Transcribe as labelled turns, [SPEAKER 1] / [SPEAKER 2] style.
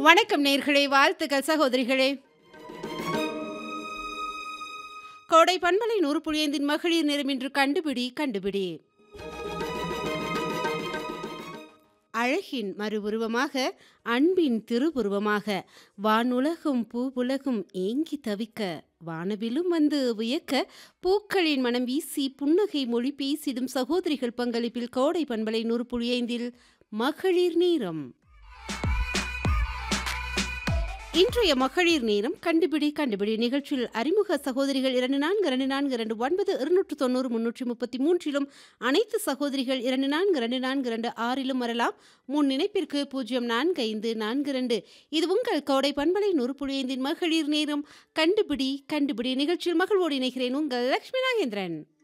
[SPEAKER 1] வணக்கம் நேர்களே வாழ்த்துக்கள் சகோதரிகளே கோடை பண்பலை நூறு புளியந்தின் மகளிர் நிறம் இன்று கண்டுபிடி கண்டுபிடி அழகின் மறுபுருவமாக அன்பின் திருவுருவமாக வானுலகும் பூவுலகும் ஏங்கி தவிக்க வானவிலும் வந்து வியக்க பூக்களின் மனம் வீசி புன்னகை மொழி பேசிடும் சகோதரிகள் பங்களிப்பில் கோடை பண்பலை நூறு புளியைந்தில் மகளிர் நேரம் இன்றைய மகளிர் நேரம் கண்டுபிடி கண்டுபிடி நிகழ்ச்சியில் அறிமுக சகோதரிகள் இரண்டு நான்கு இரண்டு நான்கு இரண்டு ஒன்பது இருநூற்று தொண்ணூறு முன்னூற்றி முப்பத்தி மூன்றிலும் அனைத்து சகோதரிகள் இரண்டு நான்கு இரண்டு நான்கு இரண்டு ஆறிலும் வரலாம் முன் நினைப்பிற்கு பூஜ்ஜியம் நான்கு ஐந்து நான்கு இரண்டு இது உங்கள் கோடை பண்பலை நூறு புழியந்தின் மகளிர் நேரம் கண்டுபிடி கண்டுபிடி நிகழ்ச்சியில் மகிழ்வோடு இணைகிறேன் உங்கள் லட்சுமி நாகேந்திரன்